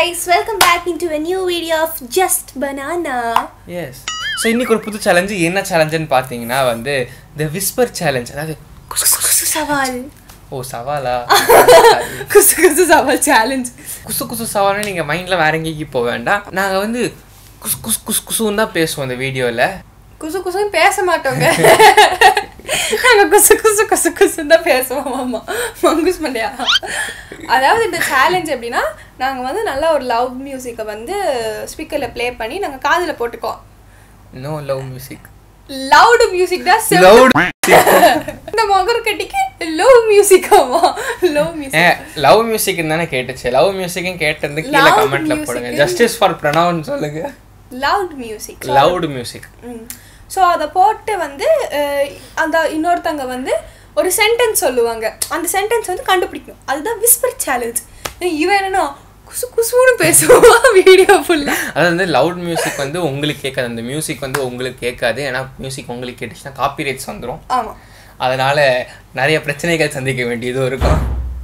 guys, welcome back into a new video of Just Banana. Yes so இன்னைக்கு ஒரு புது challenge என்ன சேலஞ்சுன்னு பார்த்தீங்கன்னா வந்து த விஸ்பர் சேலஞ்ச் அதாவது குசு குசு சவால் ஓ சவாலா குசு குசு சவால் சேலஞ்ச் குசு குசு சவால்னு நீங்கள் மைண்டில் வேற எங்கேயும் போக வேண்டாம் நாங்கள் வந்து குசு குசு குசு குசுன்னு தான் பேசுவோம் இந்த வீடியோவில் குசு குசுன்னு பேச மாட்டோங்க நாங்க குசு குசு குசு குசுன்னு தான் பேசுவோம் ஆமா மங்குஸ் மண்டையா அதாவது இந்த சேலஞ்ச் எப்படின்னா நாங்க வந்து நல்ல ஒரு லவ் மியூசிக்கை வந்து ஸ்பீக்கர்ல ப்ளே பண்ணி நாங்க காதுல போட்டுக்கோம் no love music loud music தான் செம்ம- லவுட் இந்த மகர் கட்டிக்கு லவ் மியூசிக் ஆமா love a music love music தானே கேட்டுச்சு லவ் மியூசிக்கும் கேட்டது கீழே Loud கமெண்ட்ல music. போடுங்க ஜஸ்டிஸ் ஃபார் ப்ரொனவுன் சொல்லுங்க loud music loud music so அதை போட்டு வந்து அஹ், அந்த இன்னொருத்தங்க வந்து ஒரு சென்டென்ஸ் சொல்லுவாங்க அந்த சென்டென்ஸ் வந்து கண்டுபிடிக்கணும் அதுதான் விஸ்பர் சேலஞ்ச் இவன் என்னன்னா குசு குசுன்னு பேசுவான் வீடியோ ஃபுல்லாக அதாவது வந்து லவுட் மியூசிக் வந்து உங்களுக்கு கேட்காது அந்த மியூசிக் வந்து உங்களுக்கு கேட்காது ஏன்னா மியூசிக் உங்களுக்கு கேட்டுச்சுன்னா காப்பி ரைட்ஸ் வந்துடும் ஆமாம் அதனால நிறைய பிரச்சனைகள் சந்திக்க வேண்டியதும் இருக்கும்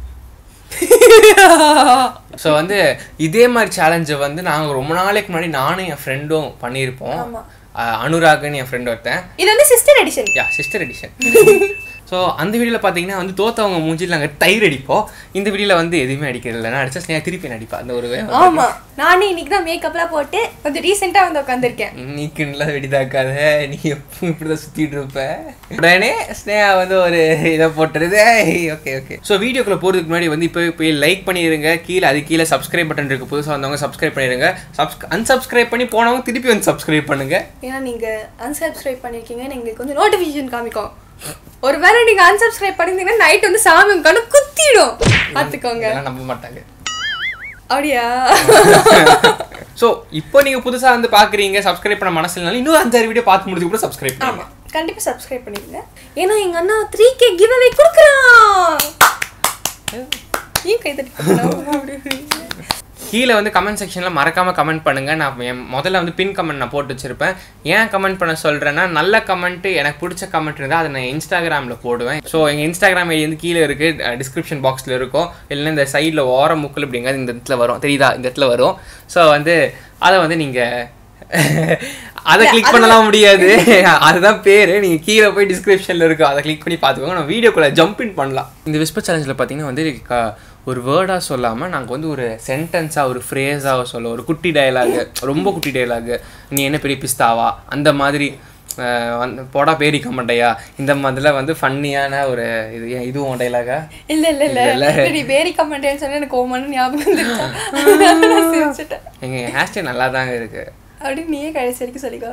ஸோ வந்து இதே மாதிரி சேலஞ்சை வந்து நாங்கள் ரொம்ப நாளைக்கு முன்னாடி நானும் என் ஃப்ரெண்டும் பண்ணியிருப்போம் ஆமா. அஹ் அனுராக்னு என் ஃப்ரெண்ட் ஒருத்தன் இது வந்து sister edition yeah sister edition so அந்த வீடியோவில் பார்த்தீங்கன்னா வந்து தோத்தவங்க மூஞ்சில் நாங்கள் தயிர் அடிப்போம் இந்த வீடியோவில் வந்து எதுவுமே அடிக்கிறது இல்லை நான் அடிச்சா ஸ்னேகா திருப்பி நடிப்பா அந்த ஒரு ஆமா நானே இன்னைக்கு தான் மேக்கப்லாம் போட்டு கொஞ்சம் ரீசெண்டாக வந்து உட்காந்துருக்கேன் நீக்குன்னுலாம் வெடிதாக்காத நீ எப்பவும் இப்படிதான் சுத்திட்டு இருப்ப உடனே ஸ்னேகா வந்து ஒரு இதை போட்டுருது ஓகே ஓகே ஸோ வீடியோக்குள்ள போறதுக்கு முன்னாடி வந்து இப்போ போய் லைக் பண்ணிடுங்க கீழே அது கீழே சப்ஸ்கிரைப் பட்டன் இருக்கு புதுசாக வந்தவங்க சப்ஸ்கிரைப் பண்ணிடுங்க சப்ஸ்க் அன்சப்ஸ்கிரைப் பண்ணி போனவங்க திருப்பி வந்து சப்ஸ்கிரைப் பண்ணுங்க ஏன்னா நீங்க அன்சப்ஸ்கிரைப் பண்ணிருக்கீங்க எங்களுக்கு கொஞ்சம் நோட்டிஃபிகேஷன் காமிக்கும் ஒருவேளை நீங்க அன்சப்ஸ்கிரைப் பண்ணிருந்தீங்கன்னா நைட் வந்து சாமி உட்காந்து குத்திடும் பார்த்துக்கோங்க இதெல்லாம் நம்ப மாட்டாங்க அப்படியா ஸோ இப்போ நீங்க புதுசா வந்து பாக்குறீங்க சப்ஸ்கிரைப் பண்ண மனசு இல்லைனாலும் இன்னும் அஞ்சாறு வீடியோ பார்த்து முடிச்சு கூட சப்ஸ்கிரைப் ஆமா பண்ணுங்க கண்டிப்பா சப்ஸ்கிரைப் பண்ணிடுங்க ஏன்னா எங்க அண்ணா த்ரீ கே கிவ் அவே கொடுக்குறான் ஏன் கை தட்டி கொடுக்கணும்? அப்படி இப்படி. கீழே வந்து கமெண்ட் செக்ஷனில் மறக்காமல் கமெண்ட் பண்ணுங்கள் நான் என் முதல்ல வந்து பின் கமெண்ட் நான் போட்டு வச்சிருப்பேன் ஏன் கமெண்ட் பண்ண சொல்கிறேன்னா நல்ல கமெண்ட்டு எனக்கு பிடிச்ச கமெண்ட் இருந்தால் அதை நான் இன்ஸ்டாகிராமில் போடுவேன் ஸோ எங்கள் இன்ஸ்டாகிராம் ஐடி வந்து கீழே இருக்குது டிஸ்கிரிப்ஷன் பாக்ஸில் இருக்கும் இல்லைன்னா இந்த சைடில் ஓர முக்கில் அப்படிங்கிறது இந்த இடத்துல வரும் தெரியுதா இந்த இடத்துல வரும் ஸோ வந்து அதை வந்து நீங்கள் அதை கிளிக் பண்ணலாம் முடியாது அதுதான் பேர் நீங்கள் கீழே போய் டிஸ்கிரிப்ஷனில் இருக்கும் அதை கிளிக் பண்ணி பார்த்துக்கோங்க நம்ம வீடியோக்குள்ளே ஜம்ப் இன் பண்ணலாம் இந்த விஸ்பர் சேலஞ்சில் பார்த்தீங்கன்னா வந்து க- ஒரு வேர்டாக சொல்லாமல் நாங்கள் வந்து ஒரு சென்டென்ஸாக ஒரு ஃப்ரேஸாக சொல்ல ஒரு குட்டி டயலாகு ரொம்ப குட்டி டயலாகு நீ என்ன பெரிய பிஸ்தாவா அந்த மாதிரி அஹ், வந்து போடா பேரிக்க மாட்டையா இந்த மாதிரிலாம் வந்து ஃபன்னியான ஒரு இது ஏன் இதுவும் டைலாகா இல்ல இல்ல இல்ல இல்ல. நீ பேரி கமெண்ட் சொன்னா எனக்கு ஓமான ஞாபகம் வந்துருச்சா அதனால நான் சிரிச்சிட்டேன் எங்கள் ஹேர் ஸ்டைல் நல்லா தாங்க இருக்குது அப்படி நீயே கடைசி வரைக்கும் சொல்லிக்கோ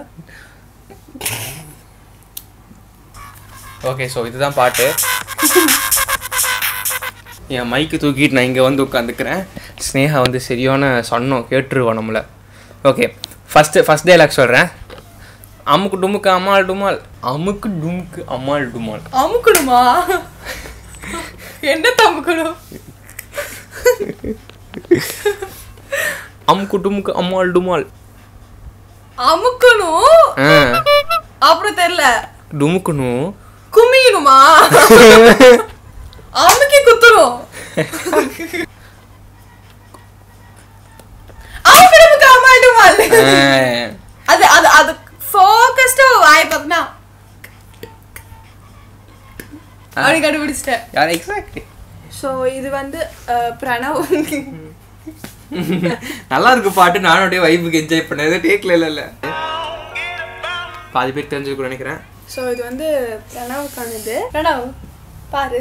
ஓகே ஸோ இதுதான் பாட்டு என் மைக்கு தூக்கிட்டு நான் இங்கே வந்து உட்காந்துக்கிறேன் ஸ்னேகா வந்து சரியான சொன்னோம் கேட்டுருவோம் நம்மளை ஓகே ஃபஸ்ட்டு ஃபஸ்ட் டைலாக் சொல்கிறேன் அமுக்கு டுமுக்கு அம்மாள் டுமால் அமுக்கு டுமுக்கு அம்மாள் டுமால் அமுக்கணுமா என்ன தமுக்கணும் அமுக்கு டுமுக்கு அம்மாள் டுமால் அமுக்கணும் ஆ அப்புறம் தெரியல டுமுக்கணும் குமியணுமா அமுக்கி குத்துரும் அமுக்கணுமுக்கு அம்மாடுமால் ஆ. அது அது அது ஃபோக்கஸ்டா வாய பார்த்தனா அப்படி கண்டுபிடிச்சிட்டேன் யார் எக்ஸாக்ட்லி ஸோ இது வந்து அஹ், பிரணவ் நல்லா இருக்கு பாட்டு நானும் அப்படியே வைப்புக்கு என்ஜாய் பண்ணது டேக்ல இல்லை இல்லை பாதி பேர் தெரிஞ்சுக்க நினைக்கிறேன் ஸோ இது வந்து பிரணவுக்கானது பிரணவ் பாரு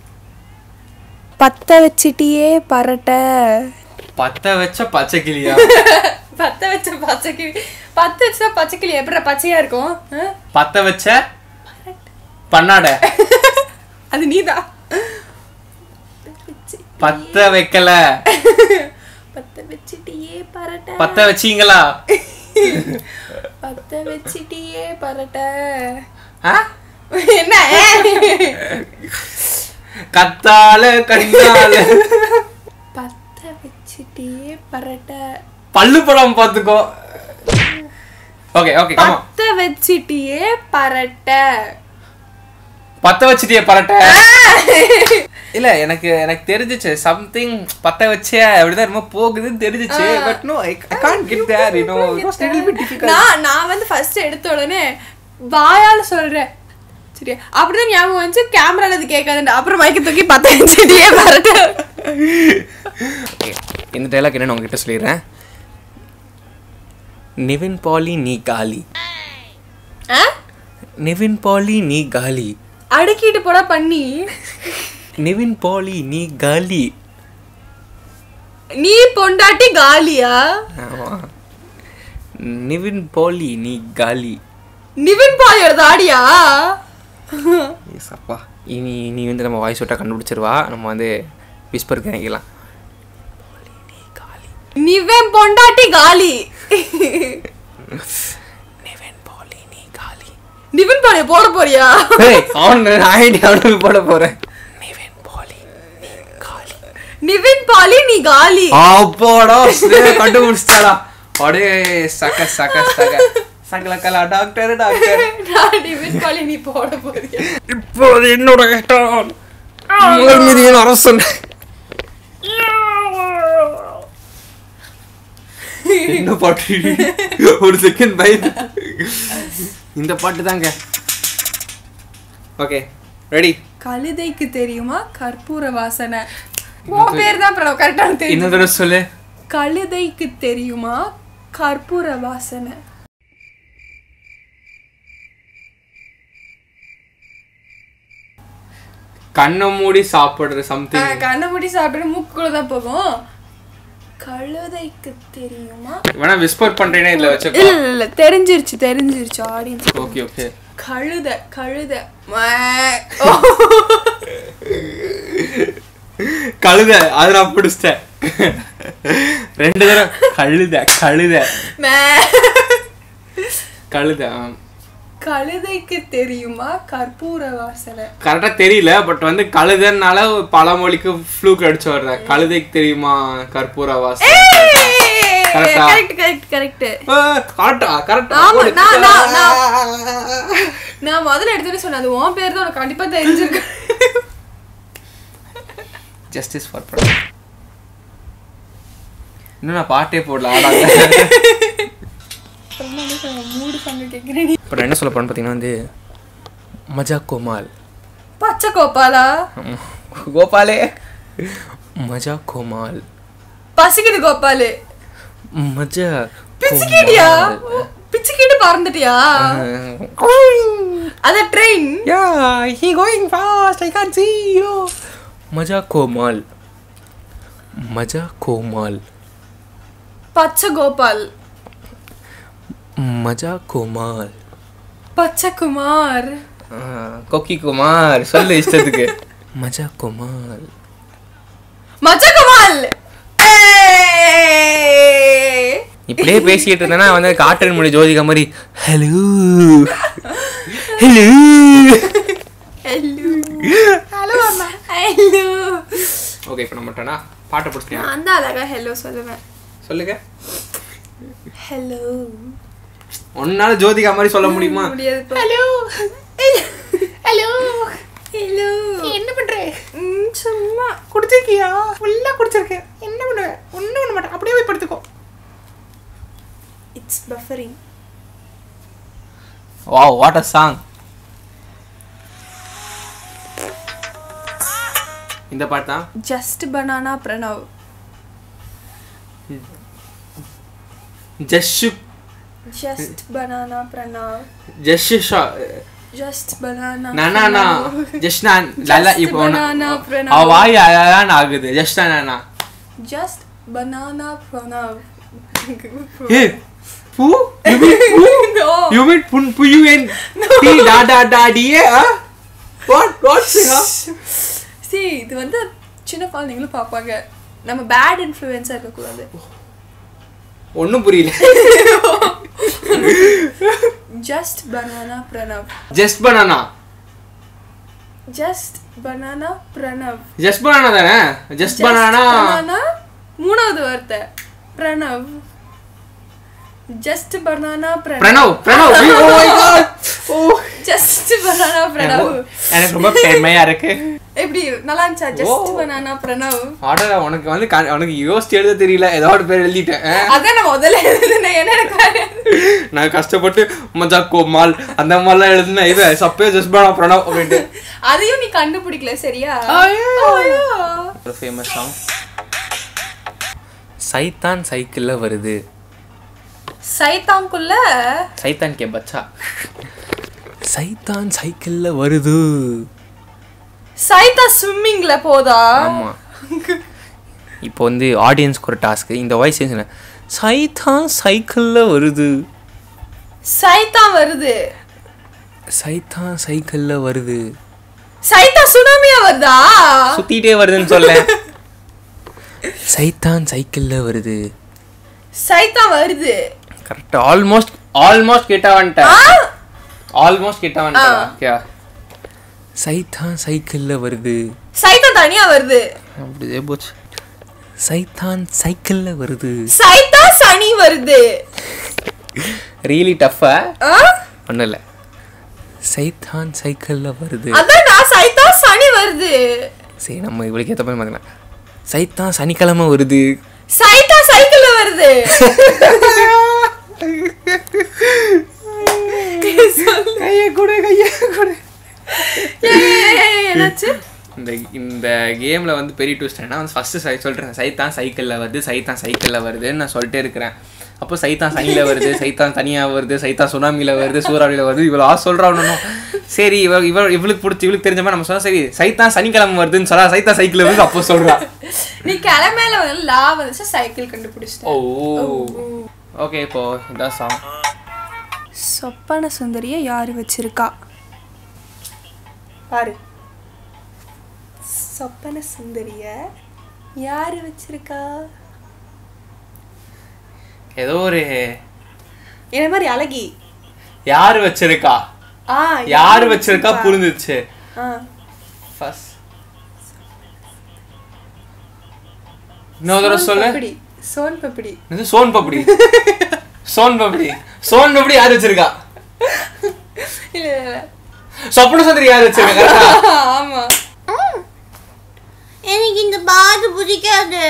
பத்த வச்சிட்டியே பரட்ட பத்த வச்ச பச்சை கிளியா பத்த வச்ச பச்சைக்கிளி பத்து வச்சா பச்சைக்கிளி எப்படி பச்சையா இருக்கும் ஆ? பத்த வச்ச பண்ணாட அது நீதான் பத்த வைக்கல பத்த வச்சிட்டியே பரட்ட பத்த வச்சீங்களா பத்த வச்சிட்டியே பரட்ட ஆ? என்ன கத்தால கண்ணால பத்த வச்சிட்டியே பரட்ட பல்லு படம் பாத்துக்கோ ஓகே ஓகே கமா பத்த வச்சிட்டியே பரட்ட பத்த வச்சிட்டியே பரட்ட இல்ல எனக்கு எனக்கு தெரிஞ்சிச்சு சம்திங் பத்த வச்சே அப்படிதான் ரொம்ப போகுதுன்னு தெரிஞ்சிச்சு but no I can't get there you know it was little bit difficult நான் நான் வந்து ஃபர்ஸ்ட் எடுத்த உடனே வாயால சொல்றேன் சரியா அப்படிதான் ஞாபகம் வந்துச்சு கேமரால அது கேட்காதுண்டு அப்புறம் மைக்க தூக்கி பத்த வச்சுட்டே வரட்டு இந்த டைலாக் என்னன்னு உங்ககிட்ட சொல்லிடுறேன் நிவின் பாலி நீ காலி நிவின் பாலி நீ காலி அடுக்கிட்டு போடா பண்ணி நிவின் பாலி நீ காலி நீ பொண்டாட்டி காலியா ஆமா நிவின் பாலி நீ காலி நிவின் பாலியோட தாடியா எஸ் அப்பா இனி நீ வந்து நம்ம வாய்ஸ் விட்டா கண்டுபிடிச்சிருவா நம்ம வந்து விஸ்பருக்கு இறங்கிக்கலாம் நிவன் பொண்டாட்டி காலி நிவின் பாலி நீ காலி நிவின் பாலிய போட போறியா அவன் ஐடி அவனுக்கு போட போறேன் நிவின் பாலி நீ காலி நிவின் பாலி நீ காலி அப்போடா கண்டுபிடிச்சிட்டாடா அடே சக சக சக சகலக்கலா டாக்டர் டாக்டர் நான் நிவின் பாலி நீ போட போறியா இப்போது என்னோட கஷ்டம் முதல் மீதியின் அரசன் என்ன பாட்டு ஒரு செகண்ட் பயந்து இந்த பாட்டு தாங்க ஓகே ரெடி கழுதைக்கு தெரியுமா கற்பூர வாசனை உன் பேர் தான் பிரணவ் கரெக்டான தெரியும் இன்னொரு தடவை சொல்லு கழுதைக்கு தெரியுமா கற்பூர வாசனை கண்ணை மூடி சாப்பிடுற சம்திங் கண்ணை மூடி சாப்பிட்டு மூக்குக்குள்ள தான் போகும் கழுதைக்கு தெரியுமா வேணா விஸ்பர் பண்றேன்னா இதுல வச்சு இல்ல இல்ல இல்ல தெரிஞ்சிருச்சு தெரிஞ்சிருச்சு ஆடியன்ஸ் ஓகே ஓகே கழுத கழுத கழுத அது நான் பிடிச்சிட்டேன் ரெண்டு தடவை கழுத கழுத கழுத கழுதைக்கு தெரியுமா கற்பூர வாசனை கரெக்டா தெரியல பட் வந்து கழுதனால பழமொழிக்கு ஃப்ளூக் அடிச்சு வர்றேன் கழுதைக்கு தெரியுமா கற்பூர வாசம் Correct-ஆ? கரெக்ட் கரெக்ட் கரெக்ட் கரெக்டா கரெக்டா ஆமா, நான், நான், நான் முதல்ல எடுத்துட்டு சொன்னேன் அது உன் பேர் தான் உனக்கு கண்டிப்பா தெரிஞ்சிருக்கு ஜஸ்டிஸ் ஃபார் ப்ரொடக்ட் இன்னும் நான் பாட்டே போடல ஆடாங்க மூடு சங்க கேக்குறேன் நீ. இப்போ நான் என்ன சொல்ல போறேன்னு பார்த்தீங்கன்னா வந்து மஜா கோமால் பச்சை கோபாலா கோபாலே மஜா கோமால் பசிக்குது கோபாலு மஜா பிச்சுக்கிட்டியா பிச்சுக்கிட்டு பறந்துட்டியா அத train Yeah, he going fast. I can't see you. மஜா கோமால் மஜா கோமால் பச்சை கோபால் மஜா கோமால் பச்சை குமார் கொக்கி குமார் சொல்லு இஷ்டத்துக்கு மஜா கோமால் மச்ச குமால் ஏய்! இப்படியே பேசிக்கிட்டு இருந்தேன்னா வந்து காட்டன் மொழி ஜோதிகா மாதிரி ஹலோ ஹலோ ஹலோ ஹலோ அம்மா ஹலோ ஓகே இப்போ நம்ம பாட்டை பிடிச்சிட்டேன் நான் தான் அழகா ஹலோ சொல்லுவேன் சொல்லுங்க ஹலோ உன்னால ஜோதிகா மாதிரி சொல்ல முடியுமா முடியாது ஹலோ ஹலோ ஹலோ என்ன பண்ற சும்மா குடிச்சிருக்கியா ஃபுல்லா குடிச்சிருக்கேன் என்ன பண்ணுவேன் ஒன்றும் பண்ண மாட்டேன் அப்படியே போய் படுத்துக்கோ it's buffering wow what a song இந்த பாட்டு தான் ஜஸ்ட் பனானா பிரணவ் ஜஸ்ஸு ஜஸ்ட் பனானா பிரணவ் ஜஸ்ஸு ஷா ஜஸ்ட் பனானா நானா ஜஸ்ட் நான் லல Just இப்போ banana பிரணவ். அவ வாய் அதான் ஆகுது ஜஸ்ட் நானா ஜஸ்ட் பனானா பிரணவ் ஏ பூ யூ மீன் பூ No. யூ மீன் புன் புயு என் டி டா டா டா டி வாட் வாட் சிங்கா see இது வந்து சின்ன குழந்தைங்களும் பார்ப்பாங்க நம்ம பேட் இன்ஃப்ளூயன்ஸாக இருக்கக்கூடாது ஒன்றும் புரியல just banana Pranav just banana just banana Pranav just banana தானே ஜஸ்ட் Just பனானா banana, மூணாவது வார்த்தை Pranav just banana Pranav Pranav Pranav oh my god oh just banana Pranav எனக்கு ரொம்ப பெருமையா இருக்கு எப்படி நல்லா இருந்துச்சா ஜஸ்ட் பனானா பிரணவ் ஆர்டர் உனக்கு வந்து க- உனக்கு யோசிச்சு எழுத தெரியல ஏதோ ஒரு பேர் எழுதிட்டேன் ஆ. அதான் நான் முதல்ல எழுதுனேன் என்ன எனக்கு நான் கஷ்டப்பட்டு மஜா கோமால் அந்த மாதிரிலாம் எழுதுனேன் இது சப்பே ஜஸ்பானா பிரணவ் அப்படின்ட்டு அதையும் நீ கண்டுபிடிக்கல சரியா ஐயோ. ஐயோ. ஒரு ஃபேமஸ் சாங் சைத்தான் சைக்கிளில் வருது சைத்தாங்குள்ள சைத்தான் கே பச்சா சைத்தான் சைக்கிளில் வருது சைத்தா ஸ்விம்மிங்ல போதா ஆமா இப்போ வந்து ஆடியன்ஸ்க்கு ஒரு டாஸ்க் இந்த வாய்ஸ் என்ன சைத்தான் சைக்கிளில் வருது சைத்தா வருது சைத்தான் சைக்கிளில் வருது சைத்தா சுனாமியா வருதா சுத்திட்டே வருதுன்னு சொல்ல சைத்தான் சைக்கிளில் வருது சைத்தா வருது கரெக்ட் ஆல்மோஸ்ட் ஆல்மோஸ்ட் கிட்ட வந்துட்டேன் ஆ? ஆல்மோஸ்ட் கிட்ட வந்துட்டேன் ஓகே சைத்தான் சைக்கிளில் வருது சைத்தா தனியா வருது அப்படியே போச்சு சைத்தான் சைக்கிளில் வருது சைத்தா சனி வருது ரியலி டஃபா ஆ? ஒன்றும் இல்லை சைத்தான் சைக்கிளில் வருது அதான் நான் சைத்தா சனி வருது சரி நம்ம இவளுக்கு ஏற்ற மாதிரி மாற்றிக்கலாம் சைத்தான் சனிக்கிழமை வருது சைத்தா சைக்கிள்ல வருது கையை கொடு கையை கொடு ஏய், ஏய், ஏய், ஏய், என்னாச்சு இந்த இந்த கேமில் வந்து பெரிய ட்விஸ்ட் என்ன வந்து ஃபஸ்ட்டு சை சொல்கிறேன் சைத்தான் சைக்கிளில் வருது சைத்தான் சைக்கிளில் வருதுன்னு நான் சொல்லிட்டே இருக்கிறேன் அப்போ சைத்தான் சனியில் வருது சைத்தான் தனியாக வருது சைத்தான் சுனாமியில் வருது சூறாவளியில் வருது இவ்வளோ ஆ சொல்கிறான்னு சரி இவ இவ இவளுக்கு பிடிச்சி இவளுக்கு தெரிஞ்ச மாதிரி நம்ம சொன்னா சரி சைத்தான் சனிக்கிழமை வருதுன்னு சொல்லா சைத்தான் சைக்கிள் வருது அப்போ சொல்கிறா நீ கிளம்பேல வந்து லா வந்துச்சு சைக்கிள் கண்டுபிடிச்சிட்ட ஓ ஓகே இப்போ இதான் சாங் சொப்பன சுந்தரிய யாரு வச்சிருக்கா பாரு சொப்பன சுந்தரிய யாரு வச்சிருக்கா ஏதோ ஒரு என்ன மாதிரி அழகி யார் வச்சிருக்கா ஆ யார் வச்சிருக்கா புரிஞ்சிச்சு ஆ ஃபர்ஸ்ட் இன்னொரு தடவை சொல்லு பப்படி சோன் பப்படி இது சோன் பப்படி சோன் பப்படி சோன் பப்படி யார் வச்சிருக்கா இல்ல இல்ல சொப்பன சுந்தரி யார் வச்சிருக்கா correct ஆ? ஆமா எனக்கு இந்த பாட்டு பிடிக்காது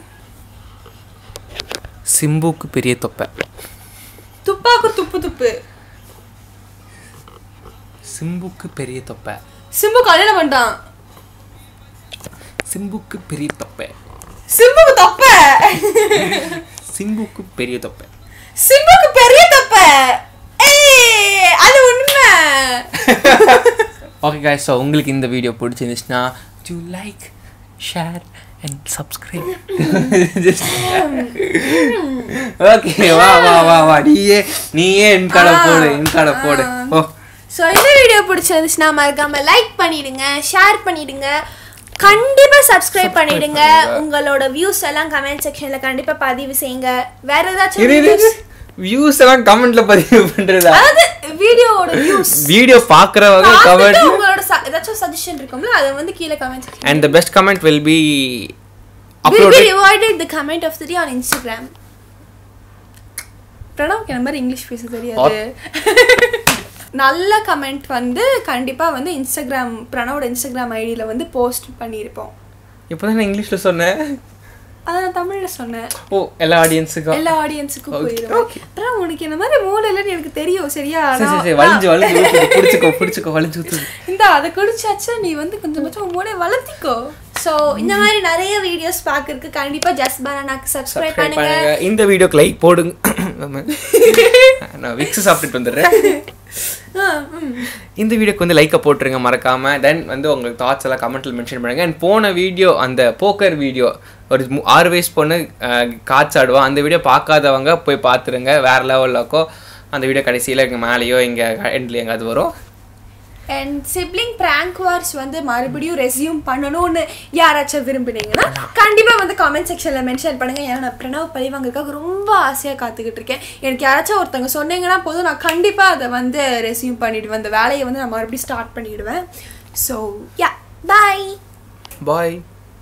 சிம்புக்கு பெரிய தொப்பை துப்பாக்கு துப்பு துப்பு சிம்புக்கு பெரிய தொப்பை சிம்பு கல்யாணம் பண்ணிட்டான் சிம்புக்கு பெரிய தொப்பை சிம்புக்கு தப்ப சிம்புக்கு பெரிய தொப்பை சிம்புக்கு பெரிய தப்ப ஏய் அது உண்மை ஓகே guys ஸோ உங்களுக்கு இந்த வீடியோ பிடிச்சிருந்துச்சுன்னா do like share and subscribe okay வா வா வா வா நீயே நீயே என் கடை போடு என் கடை போடு ஓ ஸோ இந்த வீடியோ பிடிச்சிருந்துச்சுன்னா மறக்காம லைக் பண்ணிடுங்க ஷேர் பண்ணிடுங்க கண்டிப்பா சப்ஸ்கிரைப் பண்ணிடுங்க உங்களோட வியூஸ் எல்லாம் கமெண்ட் செக்ஷன்ல கண்டிப்பா பதிவு செய்யுங்க வேற ஏதாச்சும் இரு இரு videos- வியூஸ் எல்லாம் கமெண்ட்ல பதிவு பண்றதா அதாவது வீடியோவோட வியூஸ் வீடியோ பாக்குறவங்க கமெண்ட் உங்களோட ச- ஏதாச்சும் சஜஷன் இருக்கும்ல அதை வந்து கீழே comment and the best comment will be will be uploaded rewarded the comment of the day on Instagram. பிரணவ்க்கு என்ன மாதிரி இங்கிலீஷ் பேச தெரியாது நல்ல கமெண்ட் வந்து கண்டிப்பா வந்து இன்ஸ்டாகிராம் பிரணவோட இன்ஸ்டாகிராம் ஐடியில வந்து போஸ்ட் பண்ணியிருப்போம் இப்போதான் நான் இங்கிலீஷ்ல சொன்னேன் அதை நான் தமிழ்ல சொன்னேன் ஓ எல்லா ஆடியன்ஸுக்கும் எல்லா ஆடியன்ஸுக்கும் Okay, போயிடும் okay. அப்புறம் உனக்கு இந்த மாதிரி மூளை இல்லைன்னு எனக்கு தெரியும் சரியா சரி சரி நான்- சரி வலிஞ்சு வலிஞ்சு ஊத்துது. பிடிச்சுக்கோ பிடிச்சுக்கோ வலிஞ்சு ஊத்துது இந்த அதை குடிச்சாச்சா நீ வந்து கொஞ்சம் கொஞ்சம் மூளை வளர்த்திக்கோ ஸோ இந்த மாதிரி நிறைய வீடியோஸ் பார்க்கறதுக்கு கண்டிப்பா ஜஸ்ட் பனானாக்கு சப்ஸ்கிரைப் சப்ஸ்கிரைப் பண்ணுங்க பண்ணுங்க இந்த வீடியோக்கு லைக் போடுங்க ஆமா. நான் விக்ஸ் சாப்பிட்டுட்டு வந்துடுறேன் ஆ, ம். இந்த வீடியோக்கு வந்து லைக்கை போட்டுருங்க மறக்காம தென் வந்து உங்களுக்கு தாட்ஸ் எல்லாம் கமெண்ட்ல மென்ஷன் பண்ணுங்க அண்ட் போன வீடியோ அந்த போக்கர் வீடியோ ஒரு மு- ஆறு வயசு பொண்ணு அஹ், காய்ச்சாடுவா அந்த வீடியோ பார்க்காதவங்க போய் பார்த்துருங்க வேற லெவலில் இருக்கோ அந்த வீடியோ கடைசியில் இங்கே மேலேயோ இங்கே எண்ட்ல எங்காவது வரும் அண்ட் சிப்ளிங் பிராங்க் வார்ஸ் வந்து மறுபடியும் ரெஸ்யூம் பண்ணணும்னு யாராச்சும் விரும்புனீங்கன்னா கண்டிப்பா வந்து காமெண்ட் செக்ஷன்ல மென்ஷன் பண்ணுங்க ஏன்னா நான் பிரணவ் பழிவாங்கறதுக்காக ரொம்ப ஆசையா காத்துக்கிட்டு இருக்கேன் எனக்கு யாராச்சும் ஒருத்தவங்க சொன்னீங்கன்னா போதும் நான் கண்டிப்பா அதை வந்து ரெஸ்யூம் பண்ணிடுவேன் அந்த வேலையை வந்து நான் மறுபடியும் ஸ்டார்ட் பண்ணிடுவேன் ஸோ யா பாய் பாய்